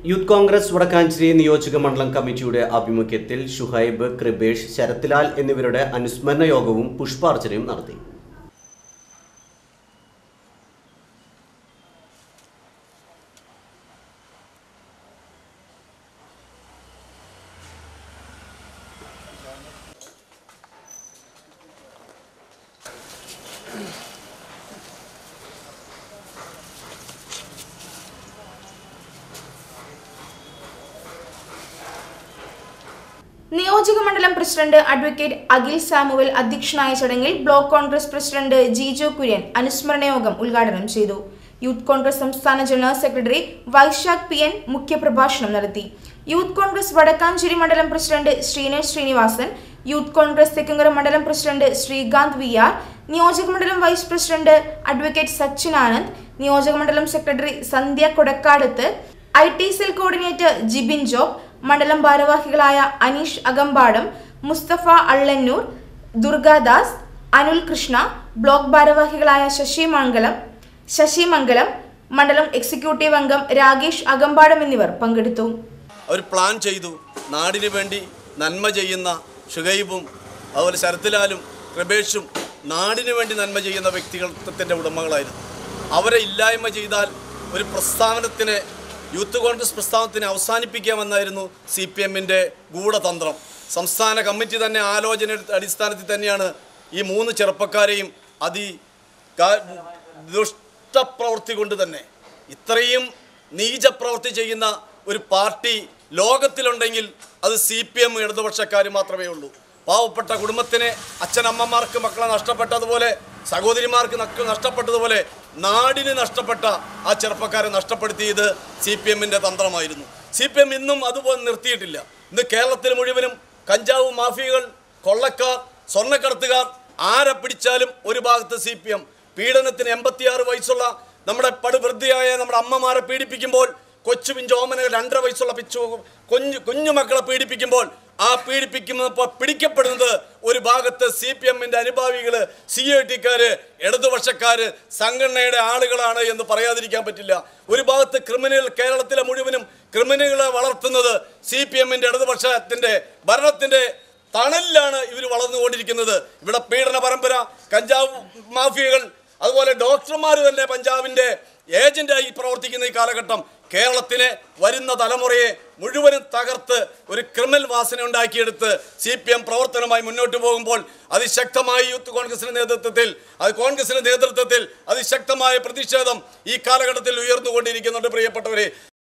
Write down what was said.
youth Congress Vadakkanchery നിയോജക മണ്ഡലം കമ്മിറ്റിയുടെ ആഭിമുഖ്യത്തിൽ ഷുഹൈബ് കൃപേഷ് ശരത്ലാൽ എന്നിവരുടെ അനുസ്മരണ യോഗവും പുഷ്പാർച്ചനയും നടത്തി നിയോജക മണ്ഡലം പ്രസിഡന്റ് അഡ്വക്കേറ്റ് അഖിൽ സാമുവൽ അധ്യക്ഷനായ ചടങ്ങിൽ ബ്ലോക്ക് കോൺഗ്രസ് പ്രസിഡന്റ് ജിജോ കുര്യൻ അനുസ്മരണ യോഗം ഉദ്ഘാടനം ചെയ്തു യൂത്ത് കോൺഗ്രസ് സംസ്ഥാന general secretary Vaishakh P N മുഖ്യപ്രഭാഷണം നടത്തി യൂത്ത് കോൺഗ്രസ് വടക്കാഞ്ചേരി മണ്ഡലം പ്രസിഡന്റ് ശ്രീനേഷ് ശ്രീനിവാസൻ യൂത്ത് കോൺഗ്രസ് തെക്കുങ്കര മണ്ഡലം പ്രസിഡന്റ് ശ്രീകാന്ത് വി ആർ നിയോജക മണ്ഡലം vice president advocate Sachin Anand നിയോജക മണ്ഡലം secretary Sandhya Kodakkadath I T cell coordinator Jibin Job മണ്ഡലം ഭാരവാഹികളായ അനീഷ് അകമ്പാടം മുസ്തഫ അള്ളന്നൂർ ദുർഗാദാസ് അനുൽ കൃഷ്ണ ബ്ലോക്ക് ഭാരവാഹികളായ ശശി മംഗലം ശശി മംഗലം മണ്ഡലം എക്സിക്യൂട്ടീവ് അംഗം രാകേഷ് അകമ്പാടം എന്നിവർ പങ്കെടുത്തു അവർ പ്ലാൻ ചെയ്തു നാടിന് വേണ്ടി നന്മ ചെയ്യുന്ന ഷുഹൈബും അതുപോലെ ശരത്ലാലും കൃപേഷും നാടിന് വേണ്ടി നന്മ ചെയ്യുന്ന വ്യക്തിത്വത്തിൻ്റെ ഉടമകളായിരുന്നു അവരെ ഇല്ലായ്മ ചെയ്താൽ ഒരു പ്രസ്ഥാനത്തിന് യൂത്ത് കോൺഗ്രസ് പ്രസ്ഥാനത്തിന് അവസാനിപ്പിക്കാമെന്നായിരുന്നു സി പി എമ്മിൻ്റെ ഗൂഢതന്ത്രം സംസ്ഥാന കമ്മിറ്റി തന്നെ ആലോചന അടിസ്ഥാനത്തിൽ തന്നെയാണ് ഈ മൂന്ന് ചെറുപ്പക്കാരെയും അതി കാ- ദുഷ്ടപ്രവൃത്തി കൊണ്ട് തന്നെ ഇത്രയും നീചപ്രവൃത്തി ചെയ്യുന്ന ഒരു പാർട്ടി ലോകത്തിലുണ്ടെങ്കിൽ അത് സി പി എം ഇടതുപക്ഷക്കാർ മാത്രമേ ഉള്ളൂ പാവപ്പെട്ട കുടുംബത്തിന് അച്ഛനമ്മമാർക്ക് മക്കളെ നഷ്ടപ്പെട്ടതുപോലെ സഹോദരിമാർക്ക് മക്കൾ നഷ്ടപ്പെട്ടതുപോലെ നാടിന് നഷ്ടപ്പെട്ട ആ ചെറുപ്പക്കാരെ നഷ്ടപ്പെടുത്തിയത് സി പി എമ്മിൻ്റെ തന്ത്രമായിരുന്നു സി പി എം ഇന്നും അതുപോലെ നിർത്തിയിട്ടില്ല ഇന്ന് കേരളത്തിൽ മുഴുവനും കഞ്ചാവ് മാഫിയകൾ കൊള്ളക്കാർ സ്വർണ്ണക്കടത്തുകാർ ആരെ പിടിച്ചാലും ഒരു ഭാഗത്ത് സി പി എം പീഡനത്തിന് എൺപത്തിയാറ് വയസ്സുള്ള നമ്മുടെ പടുവൃദ്ധിയായ നമ്മുടെ അമ്മമാരെ പീഡിപ്പിക്കുമ്പോൾ കൊച്ചു പിഞ്ചോമനകൾ രണ്ടര വയസ്സുള്ള പിച്ചു കുഞ്ഞു കുഞ്ഞുമക്കളെ പീഡിപ്പിക്കുമ്പോൾ ആ പീഡിപ്പിക്കുമ്പോൾ പിടിക്കപ്പെടുന്നത് ഒരു ഭാഗത്ത് സി പി എമ്മിൻ്റെ അനുഭാവികൾ സി ഐ ടിക്കാര് ഇടതുപക്ഷക്കാര് സംഘടനയുടെ ആളുകളാണ് എന്ന് പറയാതിരിക്കാൻ പറ്റില്ല ഒരു ഭാഗത്ത് ക്രിമിനൽ കേരളത്തിലെ മുഴുവനും ക്രിമിനലുകളെ വളർത്തുന്നത് സി പി എമ്മിൻ്റെ ഇടതുപക്ഷത്തിൻ്റെ ഭരണത്തിൻ്റെ തണലിലാണ് ഇവർ വളർന്നുകൊണ്ടിരിക്കുന്നത് ഇവിടെ പീഡന പരമ്പര കഞ്ചാവ് മാഫിയകൾ അതുപോലെ ഡോക്ടർമാർ തന്നെ പഞ്ചാബിൻ്റെ ഏജന്റായി പ്രവർത്തിക്കുന്ന ഈ കാലഘട്ടം കേരളത്തിലെ വരുന്ന തലമുറയെ മുഴുവനും തകർത്ത് ഒരു ക്രിമിനൽ വാസന ഉണ്ടാക്കിയെടുത്ത് സി പി എം പ്രവർത്തനമായി മുന്നോട്ട് പോകുമ്പോൾ അതിശക്തമായി യൂത്ത് കോൺഗ്രസിന്റെ നേതൃത്വത്തിൽ അത് കോൺഗ്രസിന്റെ നേതൃത്വത്തിൽ അതിശക്തമായ പ്രതിഷേധം ഈ കാലഘട്ടത്തിൽ ഉയർന്നുകൊണ്ടിരിക്കുന്നുണ്ട് പ്രിയപ്പെട്ടവരെ